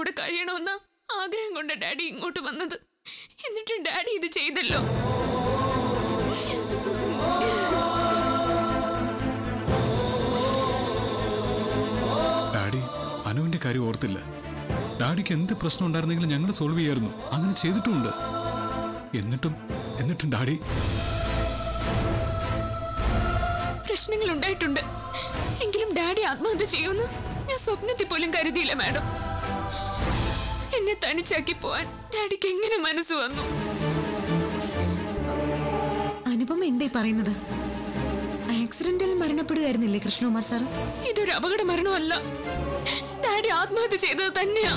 കൂടെ കഴിയണമെന്ന ആഗ്രഹം കൊണ്ട് ഡാഡി ഇങ്ങോട്ട് വന്നത് എന്നിട്ട് ഡാഡി ഇത് ചെയ്തല്ലോ ഡാഡി അനുവിന്റെ കാര്യം ഓർത്തില്ല ഡാഡിക്ക് എന്ത് പ്രശ്നം ഉണ്ടായിരുന്നെങ്കിലും ഞങ്ങൾ സോൾവ് ചെയ്യായിരുന്നു അങ്ങനെ ചെയ്തിട്ടുമുണ്ട് എന്നിട്ടും എന്നിട്ടും ഡാഡി പ്രശ്നങ്ങൾ ഉണ്ടായിട്ടുണ്ട് എങ്കിലും ഡാഡി ആത്മഹത്യ ചെയ്യുമെന്ന് ഞാൻ സ്വപ്നത്തിൽ പോലും കരുതിയില്ല മാഡം എന്നെ തനിച്ചാക്കി പോവാൻ ഡാഡിക്ക് എങ്ങനെ മനസ്സ് വന്നു അനുപമ എന്തായി പറയുന്നത് ആക്സിഡന്റിൽ മരണപ്പെടുകയായിരുന്നില്ലേ കൃഷ്ണകുമാർ സാർ ഇതൊരു അപകട മരണമല്ല ഡാഡി ആത്മഹത്യ ചെയ്തത് തന്നെയാ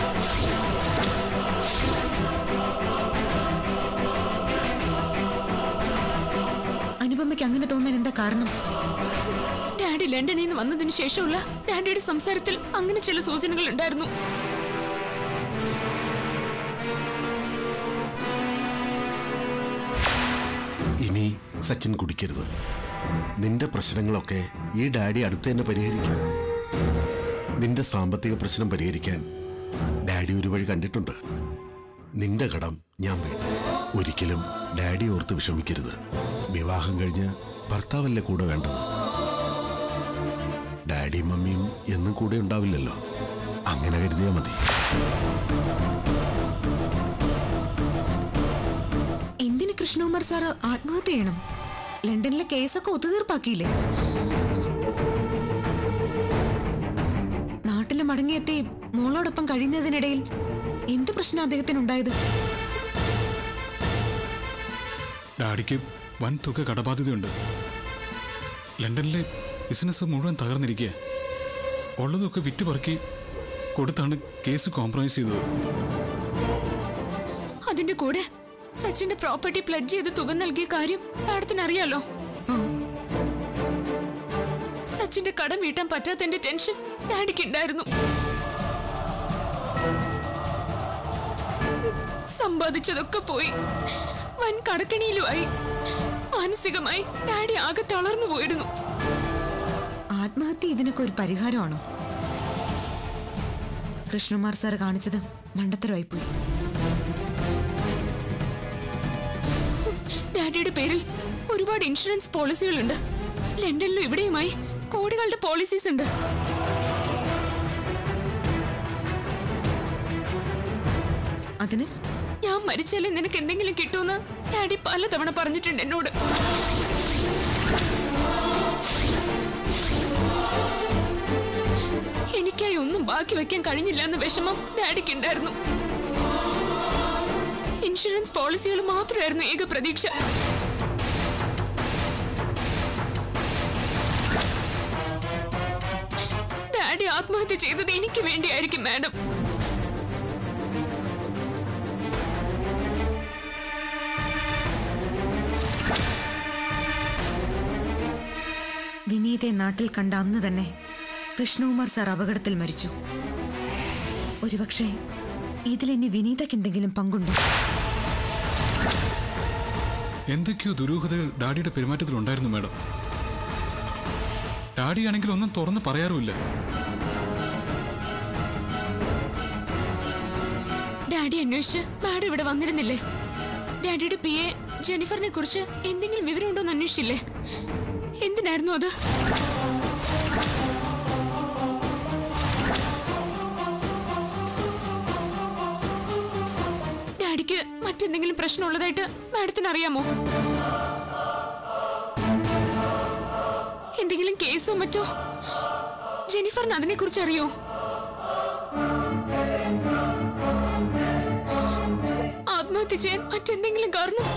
അനുപമയ്ക്ക് അങ്ങനെ തോന്നാൻ എന്താ കാരണം ഡാഡി ലണ്ടനിൽ നിന്ന് വന്നതിന് ശേഷമുള്ള ഡാഡിയുടെ സംസാരത്തിൽ അങ്ങനെ ചില സൂചനകൾ ഉണ്ടായിരുന്നു ഇനി സച്ചിൻ കുടിക്കരുത് നിന്റെ പ്രശ്നങ്ങളൊക്കെ ഈ ഡാഡി അടുത്ത് തന്നെ പരിഹരിക്കും നിന്റെ സാമ്പത്തിക പ്രശ്നം പരിഹരിക്കാൻ ഡാഡി ഒരു വഴി കണ്ടിട്ടുണ്ട് നിന്റെ കടം ഞാൻ വീട്ടും ഒരിക്കലും ഡാഡി ഓർത്ത് വിഷമിക്കരുത് വിവാഹം കഴിഞ്ഞ് ഭർത്താവല്ലേ കൂടെ വേണ്ടത് ഡാഡിയും മമ്മിയും എന്നും കൂടെ ഉണ്ടാവില്ലല്ലോ അങ്ങനെ കരുതിയാൽ മതി എന്തിന് കൃഷ്ണകുമാർ സാറ് ആത്മഹത്യ ചെയ്യണം ലണ്ടനിലെ കേസൊക്കെ ഒത്തുതീർപ്പാക്കിയില്ലേ നാട്ടിൽ മടങ്ങിയെത്തി മോളോടൊപ്പം കഴിയുന്നതിനിടയിൽ എന്ത് പ്രശ്നം അദ്ദേഹത്തിന് ഉണ്ടായത് ഡാഡിക്ക് വൻ തുക കടബാധ്യതയുണ്ട് ലണ്ടനിലെ ബിസിനസ് മുഴുവൻ തകർന്നിരിക്കുക ഉള്ളതൊക്കെ വിറ്റുപറക്കി കൊടുത്താണ് കേസ് കോംപ്രമൈസ് ചെയ്തത് അതിന്റെ കൂടെ സച്ചിന്റെ പ്രോപ്പർട്ടി പ്ലഡ് ചെയ്ത് തുക നൽകിയ കാര്യം മാഡത്തിന് അറിയാലോ സച്ചിന്റെ കടം വീട്ടാൻ പറ്റാത്തതിന്റെ ടെൻഷൻ ഡാഡിക്ക് ഉണ്ടായിരുന്നു സമ്പാദിച്ചതൊക്കെ പോയി വൻ കടക്കണിയിലുമായി മാനസികമായി ഡാഡി ആകെ തളർന്നു പോയിരുന്നു ആത്മഹത്യ ഇതിനൊക്കെ ഒരു പരിഹാരമാണോ കൃഷ്ണകുമാർ സാർ കാണിച്ചത് മണ്ടത്തരമായിപ്പോയി ഡാഡിയുടെ പേരിൽ ഒരുപാട് ഇൻഷുറൻസ് പോളിസികളുണ്ട് ലണ്ടനിലും ഇവിടെയുമായി കോടികളുടെ പോളിസീസ് ഉണ്ട് അതിന് ഞാൻ മരിച്ചാലേ നിനക്ക് എന്തെങ്കിലും കിട്ടുമെന്ന് ഡാഡി പലതവണ പറഞ്ഞിട്ടുണ്ട് എന്നോട് എനിക്കായി ഒന്നും ബാക്കി വെക്കാൻ കഴിഞ്ഞില്ല എന്ന വിഷമം ഡാഡിക്ക് ഉണ്ടായിരുന്നു ഇൻഷുറൻസ് പോളിസികൾ മാത്രമായിരുന്നു ഏക പ്രതീക്ഷ ഡാഡി ആത്മഹത്യ ചെയ്തത് എനിക്ക് വേണ്ടിയായിരിക്കും മാഡം വിനീതയെ നാട്ടിൽ കണ്ട അന്ന് തന്നെ കൃഷ്ണകുമാർ സാർ അപകടത്തിൽ മരിച്ചു ഒരുപക്ഷെ ഇതിലിനി വിനീതയ്ക്ക് എന്തെങ്കിലും പങ്കുണ്ടോ എന്തൊക്കെയോ ദുരൂഹതകൾ ഡാഡിയുടെ പെരുമാറ്റത്തിൽ ഉണ്ടായിരുന്നു മാഡം ഡാഡിയാണെങ്കിൽ ഒന്നും തുറന്ന് പറയാറുമില്ല ഡാഡി അന്വേഷിച്ച് മാഡം ഇവിടെ വന്നിരുന്നില്ലേ ഡാഡിയുടെ പി എ ജെനിഫറിനെ കുറിച്ച് എന്തെങ്കിലും വിവരമുണ്ടോ എന്ന് അന്വേഷിച്ചില്ലേ എന്തിനായിരുന്നു അത് ഡാഡിക്ക് മറ്റെന്തെങ്കിലും പ്രശ്നമുള്ളതായിട്ട് മാഡത്തിന് അറിയാമോ എന്തെങ്കിലും കേസോ മറ്റോ ജെനിഫറിന് അതിനെക്കുറിച്ച് അറിയോ ആത്മഹത്യ ചെയ്യാൻ മറ്റെന്തെങ്കിലും കാരണം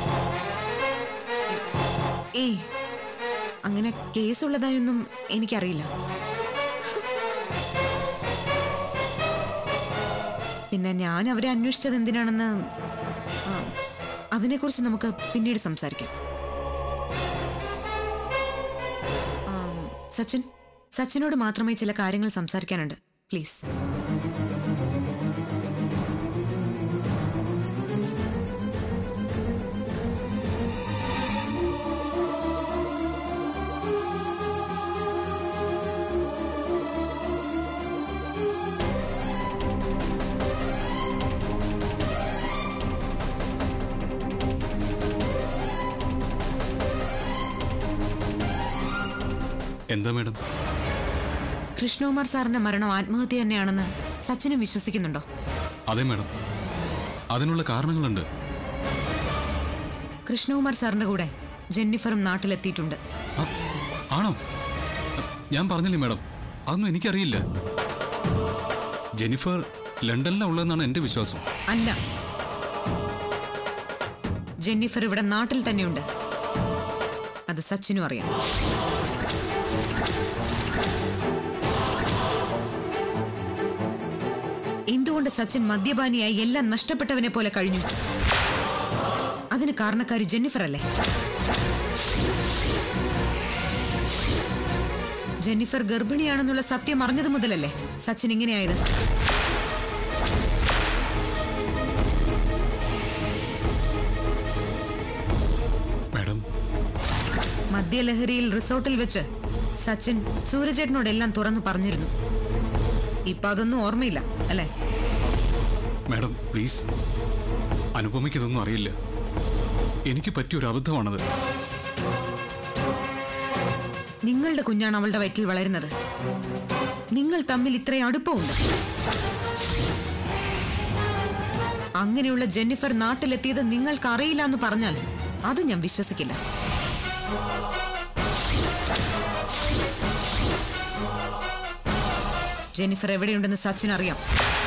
ഏയ് അങ്ങനെ കേസുള്ളതായൊന്നും എനിക്കറിയില്ല പിന്നെ ഞാൻ അവരെ അന്വേഷിച്ചത് എന്തിനാണെന്ന് ആ, അതിനെക്കുറിച്ച് നമുക്ക് പിന്നീട് സംസാരിക്കാം ആ, സച്ചിൻ സച്ചിനോട് മാത്രമേ ചില കാര്യങ്ങൾ സംസാരിക്കാനുണ്ട് പ്ലീസ് എന്താ മാഡം കൃഷ്ണകുമാർ സാറിന്റെ മരണം ആത്മഹത്യ തന്നെയാണെന്ന് സച്ചിനും വിശ്വസിക്കുന്നുണ്ടോ അതെ മാഡം അതിനുള്ള കാരണങ്ങളുണ്ട് കൃഷ്ണകുമാർ സാറിന്റെ കൂടെ ജെന്നിഫറും നാട്ടിലെത്തിയിട്ടുണ്ട് ആ, ആണോ ഞാൻ പറഞ്ഞില്ലേ മാഡം അതൊന്നും എനിക്കറിയില്ല ജെനിഫർ ലണ്ടനിലാണ് ഉള്ളതെന്നാണ് എൻ്റെ വിശ്വാസം അല്ല ജെന്നിഫർ ഇവിടെ നാട്ടിൽ തന്നെയുണ്ട് അത് സച്ചിനും അറിയാം എന്തുകൊണ്ട് സച്ചിൻ മദ്യപാനിയായി എല്ലാം നഷ്ടപ്പെട്ടവനെ പോലെ കഴിഞ്ഞു അതിന് കാരണക്കാരി ജെന്നിഫർ അല്ലേ ജെന്നിഫർ ഗർഭിണിയാണെന്നുള്ള സത്യം അറിഞ്ഞത് മുതലല്ലേ സച്ചിൻ ഇങ്ങനെയായത് മാഡം മദ്യലഹരിയിൽ റിസോർട്ടിൽ വെച്ച് സച്ചിൻ സൂരജേട്ടനോടെല്ലാം തുറന്നു പറഞ്ഞിരുന്നു ഇപ്പൊ അതൊന്നും ഓർമ്മയില്ല അല്ലേ മാഡം പ്ലീസ് അനുപമയ്ക്ക് ഇതൊന്നും അറിയില്ല എനിക്ക് പറ്റിയൊരു അബദ്ധമാണത് നിങ്ങളുടെ കുഞ്ഞാണ് അവളുടെ വയറ്റിൽ വളരുന്നത് നിങ്ങൾ തമ്മിൽ ഇത്രയും അടുപ്പമുണ്ട് അങ്ങനെയുള്ള ജെന്നിഫർ നാട്ടിലെത്തിയത് നിങ്ങൾക്ക് അറിയില്ല എന്ന് പറഞ്ഞാൽ അത് ഞാൻ വിശ്വസിക്കില്ല ജെന്നിഫർ എവിടെയുണ്ടെന്ന് സച്ചിൻ അറിയാം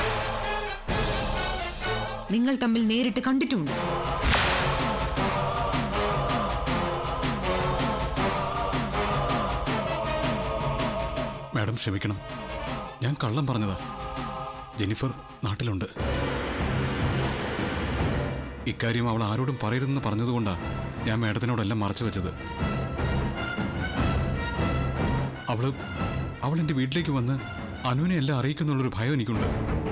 നിങ്ങൾ തമ്മിൽ നേരിട്ട് കണ്ടിട്ടുമുണ്ട് മാഡം ക്ഷമിക്കണം ഞാൻ കള്ളം പറഞ്ഞതാ ജെനിഫർ നാട്ടിലുണ്ട് ഇക്കാര്യം അവൾ ആരോടും പറയരുതെന്ന് പറഞ്ഞതുകൊണ്ടാ ഞാൻ മാഡത്തിനോടെല്ലാം മറച്ചു വെച്ചത് അവള് അവൾ എൻ്റെ വീട്ടിലേക്ക് വന്ന് അനുവിനെ എല്ലാം അറിയിക്കുന്നുള്ളൊരു ഭയം എനിക്കുണ്ട്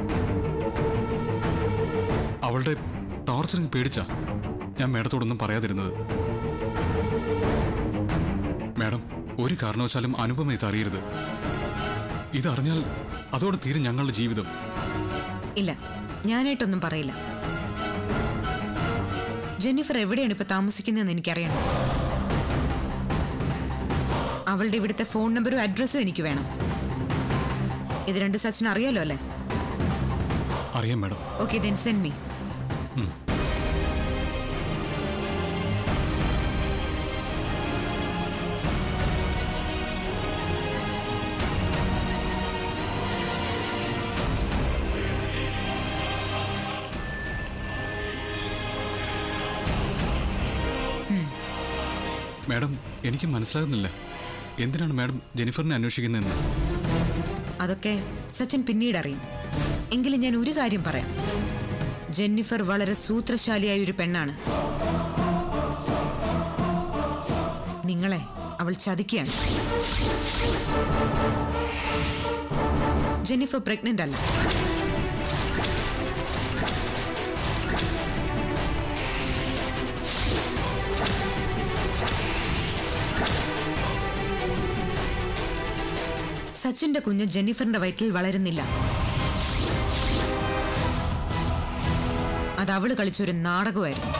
അവളുടെ ടോർച്ചറിങ് പേടിച്ചാ ഞാൻ മാഡത്തോടൊന്നും പറയാതിരുന്നത് മാഡം ഒരു കാരണവശാലും അനുപമ ഇത് അറിയരുത് ഇതറിഞ്ഞാൽ അതോടെ തീരും ഞങ്ങളുടെ ജീവിതം ഇല്ല ഞാനായിട്ടൊന്നും പറയില്ല ജെന്നിഫർ എവിടെയാണ് ഇപ്പൊ താമസിക്കുന്നതെന്ന് എനിക്കറിയണം അവളുടെ ഇവിടുത്തെ ഫോൺ നമ്പറും അഡ്രസ്സും എനിക്ക് വേണം ഇത് രണ്ട് സച്ചിൻ അറിയാലോ അല്ലേ അറിയാം madam okay then send me madam എനിക്ക് മനസ്സിലാകുന്നില്ല എന്തിനാണ് മാഡം ജെനിഫറിനെ അന്വേഷിക്കുന്നതെന്ന് അതൊക്കെ സച്ചിൻ പിന്നീട് അറിയും എങ്കിലും ഞാൻ ഒരു കാര്യം പറയാം ജെന്നിഫർ വളരെ സൂത്രശാലിയായ ഒരു പെണ്ണാണ് നിങ്ങളെ അവൾ ചതിക്കുകയാണ് ജെന്നിഫർ പ്രഗ്നന്റ് അല്ല സച്ചിന്റെ കുഞ്ഞ് ജെന്നിഫറിന്റെ വയറ്റിൽ വളരുന്നില്ല അത് അവള് കളിച്ചൊരു നാടകമായിരുന്നു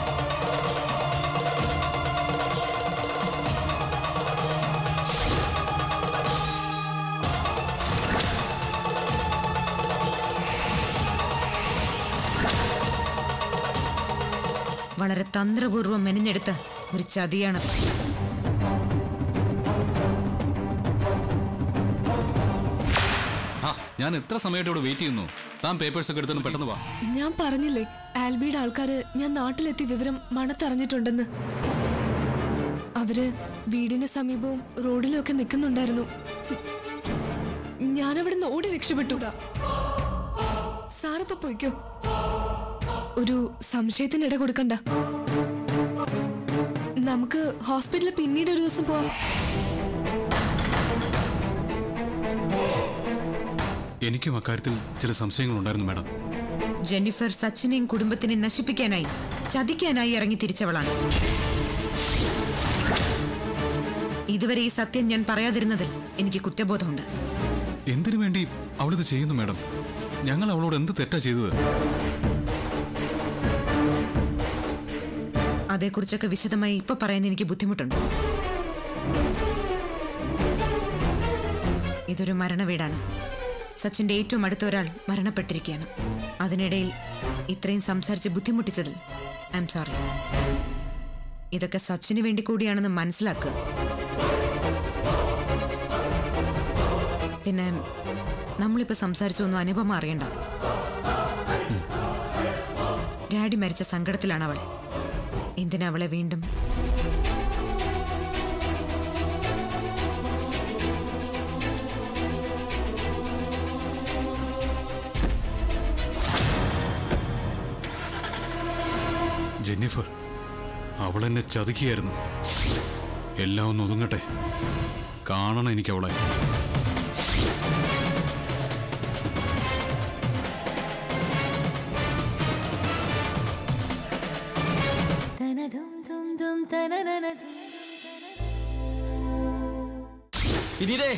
വളരെ തന്ത്രപൂർവ്വം മെനഞ്ഞെടുത്ത ഒരു ചതിയാണത് ആ ഞാൻ എത്ര സമയമായിട്ട് ഇവിടെ വെയിറ്റ് ചെയ്യുന്നു താൻ പേപ്പേഴ്സ് ഒക്കെ എടുത്തൊന്ന് പെട്ടെന്ന് വാ ഞാൻ പറഞ്ഞില്ലേ ആൽബിയുടെ ആൾക്കാര് ഞാൻ നാട്ടിലെത്തിയ വിവരം മണത്തറിഞ്ഞിട്ടുണ്ടെന്ന് അവര് വീടിന് സമീപവും റോഡിലും ഒക്കെ നിൽക്കുന്നുണ്ടായിരുന്നു ഞാനവിടുന്ന് ഓടി രക്ഷപ്പെട്ടു സാറിപ്പോ പോയിക്കോ ഒരു സംശയത്തിന് ഇട കൊടുക്കണ്ട നമുക്ക് ഹോസ്പിറ്റലിൽ പിന്നീട് ഒരു ദിവസം പോവാം എനിക്കും അക്കാര്യത്തിൽ ചില സംശയങ്ങളുണ്ടായിരുന്നു മാഡം ജെന്നിഫർ സച്ചിനെയും കുടുംബത്തിനെയും നശിപ്പിക്കാനായി ചതിക്കാനായി ഇറങ്ങി തിരിച്ചവളാണ് ഇതുവരെ ഈ സത്യം ഞാൻ പറയാതിരുന്നതിൽ എനിക്ക് കുറ്റബോധമുണ്ട് എന്തിനു വേണ്ടി അവളിത് ചെയ്യുന്നു മാഡം ഞങ്ങൾ അവളോട് എന്ത് തെറ്റാ ചെയ്തത് അതേക്കുറിച്ചൊക്കെ വിശദമായി ഇപ്പൊ പറയാൻ എനിക്ക് ബുദ്ധിമുട്ടുണ്ട് ഇതൊരു മരണവീടാണ് സച്ചിന്റെ ഏറ്റവും അടുത്ത ഒരാൾ മരണപ്പെട്ടിരിക്കുകയാണ് അതിനിടയിൽ ഇത്രയും സംസാരിച്ച് ബുദ്ധിമുട്ടിച്ചതിൽ ഐ എം സോറി ഇതൊക്കെ സച്ചിന് വേണ്ടി കൂടിയാണെന്ന് മനസ്സിലാക്കുക പിന്നെ നമ്മളിപ്പോ സംസാരിച്ചൊന്നും അനുപമ അറിയണ്ട ഡാഡി മരിച്ച സങ്കടത്തിലാണ് അവൾ എന്തിനാ അവളെ വീണ്ടും ജെന്നിഫർ അവൾ എന്നെ ചതുക്കിയായിരുന്നു എല്ലാം ഒന്ന് ഒതുങ്ങട്ടെ കാണണം എനിക്ക് അവളെ വിനീതേ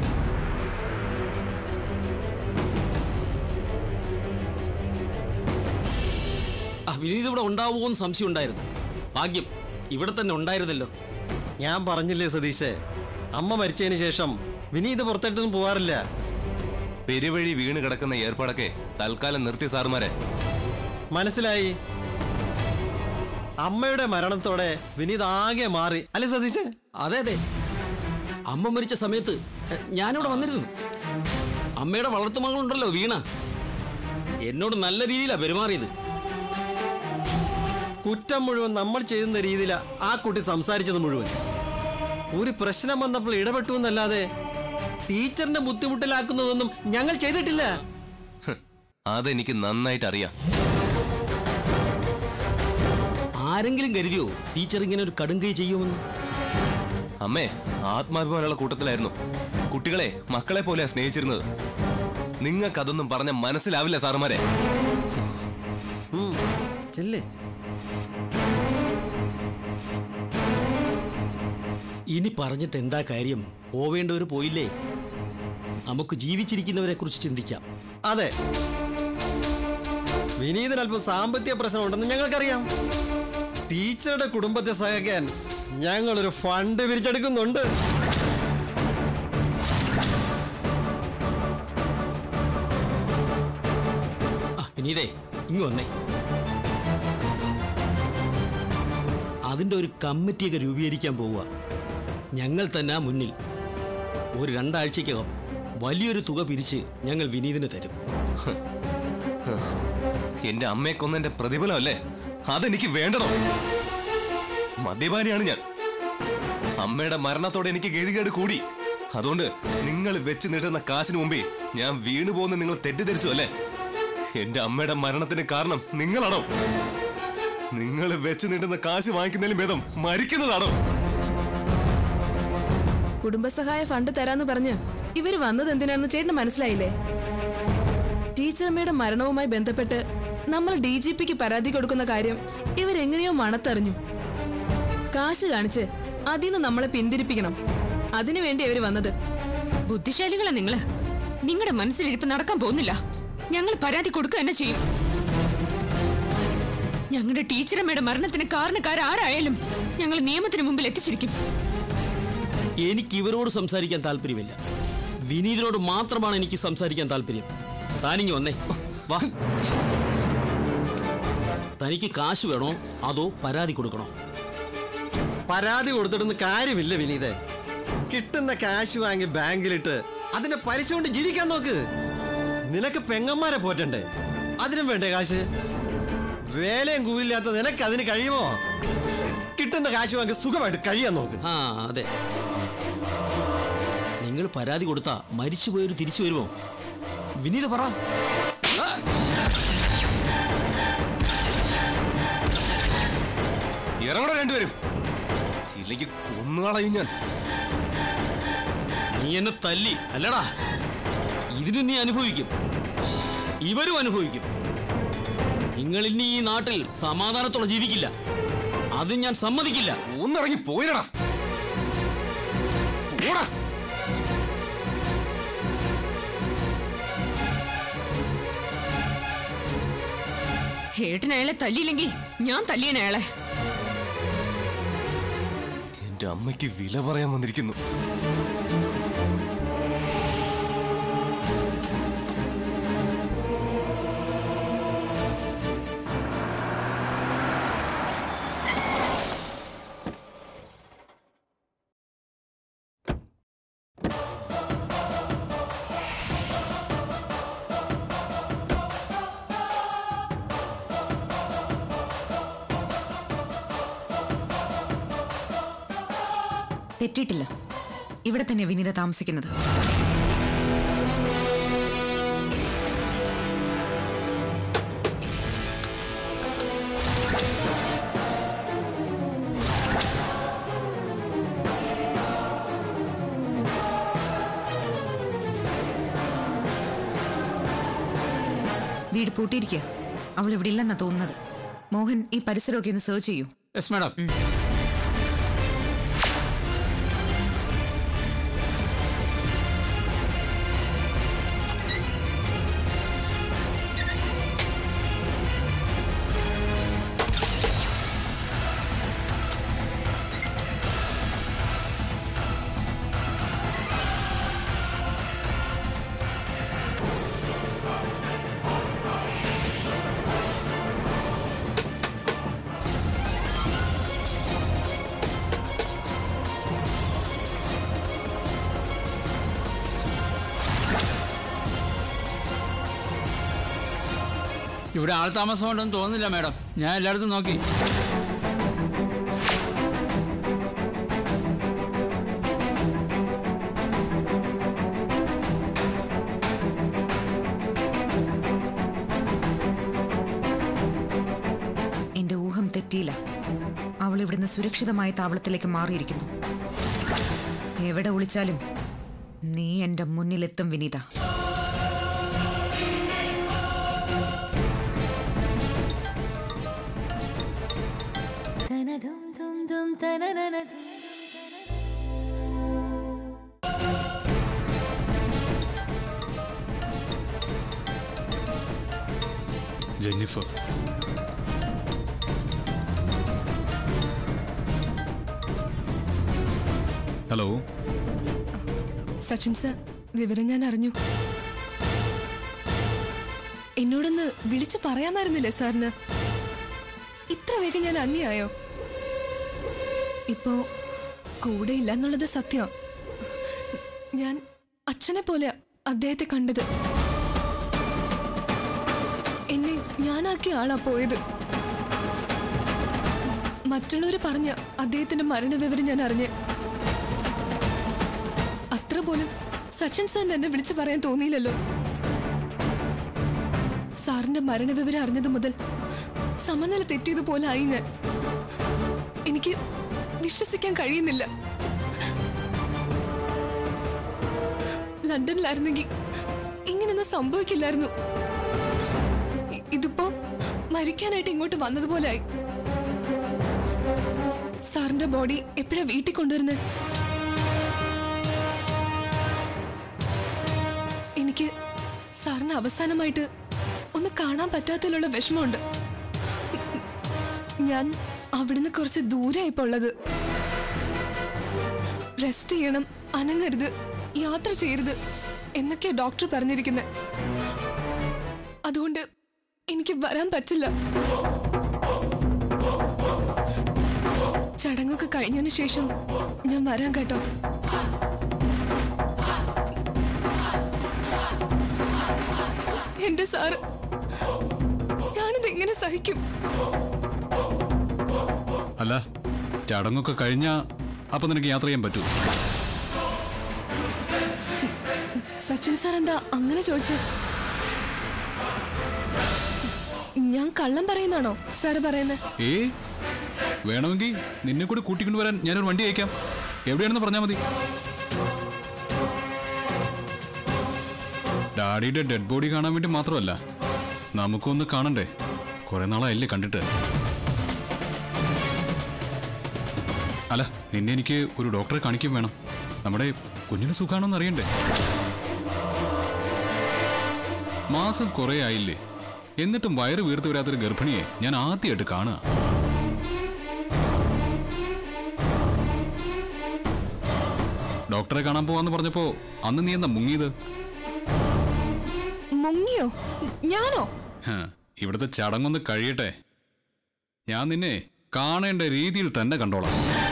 ആ വിനീത് ഇവിടെ ഉണ്ടാവുമോ എന്ന് സംശയം ഉണ്ടായിരുന്നു ഭാഗ്യം ഇവിടെ തന്നെ ഉണ്ടായിരുന്നല്ലോ ഞാൻ പറഞ്ഞില്ലേ സതീഷേ അമ്മ മരിച്ചതിന് ശേഷം വിനീത് പുറത്തോട്ടൊന്നും പോവാറില്ല പെരുവഴി വീണ് കിടക്കുന്ന ഏർപ്പാടൊക്കെ തൽക്കാലം നിർത്തി സാറുമാരെ മനസ്സിലായി അമ്മയുടെ മരണത്തോടെ വിനീത് ആകെ മാറി അല്ലേ സതീഷേ അതെ അതെ അമ്മ മരിച്ച സമയത്ത് എ, ഞാനിവിടെ വന്നിരുന്നു അമ്മയുടെ വളർത്തുമകളുണ്ടല്ലോ വീണ എന്നോട് നല്ല രീതിയിലാണ് പെരുമാറിയത് കുറ്റം മുഴുവൻ നമ്മൾ ചെയ്യുന്ന രീതിയിലാ ആ കുട്ടി സംസാരിച്ചത് മുഴുവൻ ഒരു പ്രശ്നം വന്നപ്പോൾ ഇടപെട്ടു എന്നല്ലാതെ ടീച്ചറിനെ ബുദ്ധിമുട്ടിലാക്കുന്നതൊന്നും ഞങ്ങൾ ചെയ്തിട്ടില്ല ഹ്, അതെനിക്ക് നന്നായിട്ട് അറിയാം ആരെങ്കിലും കരുതിയോ ടീച്ചർ ഇങ്ങനെ ഒരു കടുങ്കൈ ചെയ്യുമെന്ന് അമ്മേ ആത്മാഭിമാനമുള്ള കൂട്ടത്തിലായിരുന്നു കുട്ടികളെ മക്കളെ പോലെയാ സ്നേഹിച്ചിരുന്നത് നിങ്ങൾക്കതൊന്നും പറഞ്ഞ മനസ്സിലാവില്ല സാറുമാരെ ഉം, ചെല്ലേ ഇനി പറഞ്ഞിട്ട് എന്താ കാര്യം പോവേണ്ടവർ പോയില്ലേ നമുക്ക് ജീവിച്ചിരിക്കുന്നവരെ കുറിച്ച് ചിന്തിക്കാം അതെ വിനീതിന് അല്പം സാമ്പത്തിക പ്രശ്നമുണ്ടെന്ന് ഞങ്ങൾക്കറിയാം ടീച്ചറുടെ കുടുംബത്തെ സഹായിക്കാൻ ഞങ്ങളൊരു ഫണ്ട് പിരിച്ചെടുക്കുന്നുണ്ട് ആ വിനീതേ ഇങ്ങ് വന്നേ അതിന്റെ ഒരു കമ്മിറ്റിയൊക്കെ രൂപീകരിക്കാൻ പോവുക ഞങ്ങൾ തന്നെ ആ മുന്നിൽ ഒരു രണ്ടാഴ്ചക്കകം വലിയൊരു തുക പിരിച്ച് ഞങ്ങൾ വിനീതിന് തരും എന്റെ അമ്മയെ കൊന്നെന്റെ പ്രതിഫലം അല്ലേ അതെനിക്ക് വേണ്ടതോ മദ്യപാനിയാണ് ഞാൻ അമ്മയുടെ മരണത്തോടെ എനിക്ക് ഗതികേട് കൂടി അതുകൊണ്ട് നിങ്ങൾ വെച്ച് നീട്ടുന്ന കാശിന് മുമ്പേ ഞാൻ വീണു പോകുന്ന നിങ്ങൾ തെറ്റിദ്ധരിച്ചു അല്ലേ എന്റെ അമ്മയുടെ മരണത്തിന് കാരണം നിങ്ങളാണോ നിങ്ങൾ വെച്ച് നീട്ടുന്ന കാശ് വാങ്ങിക്കുന്നതിലും ഭേദം മരിക്കുന്നതാണോ കുടുംബസഹായ ഫണ്ട് തരാന്ന് പറഞ്ഞ് ഇവര് വന്നത് എന്തിനാണെന്ന് ചേട്ടന് മനസ്സിലായില്ലേ ടീച്ചറമ്മയുടെ മരണവുമായി ബന്ധപ്പെട്ട് നമ്മൾ ഡി ജി പിക്ക് പരാതി കൊടുക്കുന്ന കാര്യം ഇവരെങ്ങനെയോ മണത്തറിഞ്ഞു കാശ് കാണിച്ച് അതിന്ന് നമ്മളെ പിന്തിരിപ്പിക്കണം അതിനുവേണ്ടി അവര് വന്നത് ബുദ്ധിശാലികളാ നിങ്ങള് നിങ്ങളുടെ മനസ്സിലിരിപ്പ് നടക്കാൻ പോകുന്നില്ല ഞങ്ങൾ പരാതി കൊടുക്കുക തന്നെ ചെയ്യും ഞങ്ങളുടെ ടീച്ചറമ്മയുടെ മരണത്തിന് കാരണക്കാരാരായാലും ഞങ്ങൾ നിയമത്തിന് മുമ്പിൽ എത്തിച്ചിരിക്കും എനിക്ക് ഇവരോട് സംസാരിക്കാൻ താല്പര്യമില്ല വിനീതിനോട് മാത്രമാണ് എനിക്ക് സംസാരിക്കാൻ താല്പര്യം താനിങ്ങി വന്നേ വാ തനിക്ക് കാശ് വേണോ അതോ പരാതി കൊടുക്കണോ പരാതി കൊടുത്തിട്ടൊന്നും കാര്യമില്ല വിനീതേ കിട്ടുന്ന കാശ് വാങ്ങി ബാങ്കിലിട്ട് അതിന്റെ പലിശ കൊണ്ട് ജീവിക്കാൻ നോക്ക് നിനക്ക് പെങ്ങന്മാരെ പോറ്റണ്ടേ അതിനും വേണ്ടേ കാശ് വേലയും കൂലില്ലാത്ത നിനക്ക് അതിന് കഴിയുമോ കിട്ടുന്ന കാശ് വാങ്ങി സുഖമായിട്ട് കഴിയാൻ നോക്ക് ആ അതെ നിങ്ങൾ പരാതി കൊടുത്താ മരിച്ചുപോയൊരു തിരിച്ചു വരുമോ വിനീത പറ ആ! ഇറങ്ങണോ രണ്ടുപേരും ഇല്ലെങ്കിൽ കൊന്നുകളയും ഞാൻ നീ എന്നെ തല്ലി അല്ലടാ ഇതിന് നീ അനുഭവിക്കും ഇവരും അനുഭവിക്കും നിങ്ങൾ ഇനി ഈ നാട്ടിൽ സമാധാനത്തോടെ ജീവിക്കില്ല അത് ഞാൻ സമ്മതിക്കില്ല ഒന്നിറങ്ങി പോയിരടാ പോടാ ഏട്ടൻ അയാളെ തല്ലിയില്ലെങ്കിൽ ഞാൻ തല്ലിയൻ അയാളെ എന്റെ അമ്മയ്ക്ക് വില പറയാൻ വന്നിരിക്കുന്നു തെറ്റിയിട്ടില്ല ഇവിടെ തന്നെ വിനീത താമസിക്കുന്നത് വീട് പൂട്ടിയിരിക്കുക അവൾ ഇവിടെ ഇല്ലെന്നാ തോന്നുന്നത് മോഹൻ ഈ പരിസരമൊക്കെ ഒന്ന് സെർച്ച് ചെയ്യൂ യെസ് മാഡം ഇവിടെ ആൾ താമസം ഉണ്ടെന്ന് തോന്നുന്നില്ല മാഡം ഞാൻ എല്ലായിടത്തും നോക്കി എന്റെ ഊഹം തെറ്റിയില്ല അവൾ ഇവിടുന്ന് സുരക്ഷിതമായ താവളത്തിലേക്ക് മാറിയിരിക്കുന്നു എവിടെ ഒളിച്ചാലും നീ എന്റെ മുന്നിലെത്തും Vineetha Jennifer hello Sachin sir വിവരം ഞാൻ അറിഞ്ഞു എന്നോടൊന്ന് വിളിച്ചു പറയാമായിരുന്നില്ലേ സാറിന് ഇത്ര വേഗം ഞാൻ അന്യായോ ഇപ്പോ കൂടെ ഇല്ല എന്നുള്ളത് സത്യം ഞാൻ അച്ഛനെ പോലെ അദ്ദേഹത്തെ കണ്ടത് എന്നെ ഞാനാക്കിയ ആളാ പോയത് മറ്റുള്ളവർ പറഞ്ഞ അദ്ദേഹത്തിന്റെ മരണവിവരം ഞാൻ അറിഞ്ഞ് അത്ര പോലും സച്ചിൻ സാറിന് എന്നെ വിളിച്ചു പറയാൻ തോന്നിയില്ലല്ലോ സാറിന്റെ മരണവിവരം അറിഞ്ഞത് മുതൽ സമനില തെറ്റിയതുപോലെ ആയി ഞാൻ എനിക്ക് വിശ്വസിക്കാൻ കഴിയുന്നില്ല ലണ്ടനിലായിരുന്നെങ്കിൽ ഇങ്ങനൊന്നും സംഭവിക്കില്ലായിരുന്നു ഇ- ഇതിപ്പോ മരിക്കാനായിട്ട് ഇങ്ങോട്ട് വന്നതുപോലായി സാറിന്റെ ബോഡി എപ്പോഴാ വീട്ടിൽ കൊണ്ടുവരുന്നത് എനിക്ക് സാറിന് അവസാനമായിട്ട് ഒന്ന് കാണാൻ പറ്റാത്തതിലുള്ള വിഷമമുണ്ട് ഞാൻ അവിടുന്ന് കുറച്ച് ദൂരെയായിപ്പോ ഉള്ളത് റെസ്റ്റ് ചെയ്യണം അനങ്ങരുത് യാത്ര ചെയ്യരുത് എന്നൊക്കെയാ ഡോക്ടർ പറഞ്ഞിരിക്കുന്നത് അതുകൊണ്ട് എനിക്ക് വരാൻ പറ്റില്ല ചടങ്ങൊക്കെ കഴിഞ്ഞതിന് ശേഷം ഞാൻ വരാൻ കേട്ടോ എന്റെ സാറ് ഞാനിത് എങ്ങനെ സഹിക്കും അല്ല ചടങ്ങൊക്കെ കഴിഞ്ഞാ അപ്പൊ നിനക്ക് യാത്ര ചെയ്യാൻ പറ്റൂ സച്ചിൻ സാർ എന്താ അങ്ങനെ ചോദിച്ചത് ഞാൻ കള്ളം പറയുന്നാണോ സാറ് പറയുന്നത് ഏ വേണമെങ്കിൽ നിന്നെ കൂടി കൂട്ടിക്കൊണ്ടുവരാൻ ഞാനൊരു വണ്ടി അയക്കാം എവിടെയാണെന്ന് പറഞ്ഞാൽ മതി ഡാഡിയുടെ ഡെഡ് ബോഡി കാണാൻ വേണ്ടി മാത്രമല്ല നമുക്കൊന്ന് കാണണ്ടേ കുറെ നാളായില്ലേ കണ്ടിട്ട് അല്ല നിന്നെ എനിക്ക് ഒരു ഡോക്ടറെ കാണിക്കും വേണം നമ്മുടെ കുഞ്ഞിന് സുഖാണോന്ന് അറിയണ്ടേ മാസം കുറെ ആയില്ലേ എന്നിട്ടും വയറ് വീർത്ത് വരാത്തൊരു ഗർഭിണിയെ ഞാൻ ആദ്യമായിട്ട് കാണുക ഡോക്ടറെ കാണാൻ പോവാന്ന് പറഞ്ഞപ്പോ അന്ന് നീ എന്താ മുങ്ങിയത് മുങ്ങിയോ ഞാനോ ഹ, ഇവിടുത്തെ ചടങ്ങൊന്ന് കഴിയട്ടെ ഞാൻ നിന്നെ കാണേണ്ട രീതിയിൽ തന്നെ കണ്ടോളാം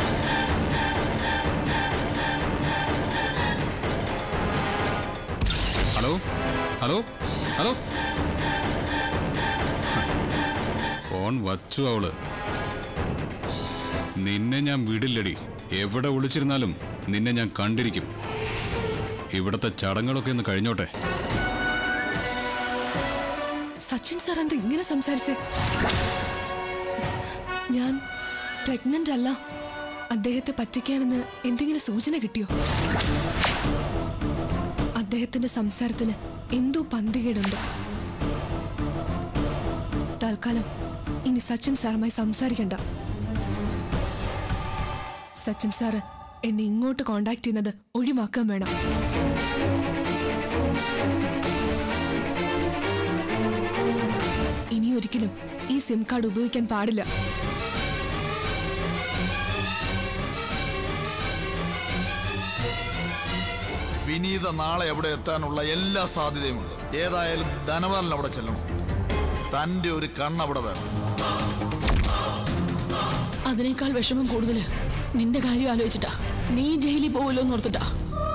ഹലോ ഹലോ ഹലോ ഹ, ഫോൺ വച്ചു അവള് നിന്നെ ഞാൻ വിടില്ലടി എവിടെ ഒളിച്ചിരുന്നാലും നിന്നെ ഞാൻ കണ്ടിരിക്കും ഇവിടുത്തെ ചടങ്ങുകളൊക്കെ ഒന്ന് കഴിഞ്ഞോട്ടെ സച്ചിൻ സാർ എന്താ ഇങ്ങനെ സംസാരിച്ച് ഞാൻ പ്രഗ്നന്റ് അല്ല അദ്ദേഹത്തെ പറ്റിക്കാണെന്ന് എന്തെങ്കിലും സൂചന കിട്ടിയോ അദ്ദേഹത്തിന്റെ സംസാരത്തിന് എന്തോ പന്തികേടുണ്ട് തൽക്കാലം ഇനി സച്ചിൻ സാറുമായി സംസാരിക്കണ്ട സച്ചിൻ സാറ് എന്നെ ഇങ്ങോട്ട് കോണ്ടാക്ട് ചെയ്യുന്നത് ഒഴിവാക്കാൻ വേണം ഇനി ഒരിക്കലും ഈ സിം കാർഡ് ഉപയോഗിക്കാൻ പാടില്ല വിനീത നാളെ എവിടെ എത്താനുള്ള എല്ലാ സാധ്യതയുമുണ്ട് ഏതായാലും ധനവാലൻ അവിടെ ചെല്ലണം തന്റെ ഒരു കണ്ണവിടെ വേണം അതിനേക്കാൾ വിഷമം കൂടുതല് നിന്റെ കാര്യം ആലോചിച്ചിട്ടാ നീ ജയിലിൽ പോവല്ലോ എന്ന് ഓർത്തിട്ടാ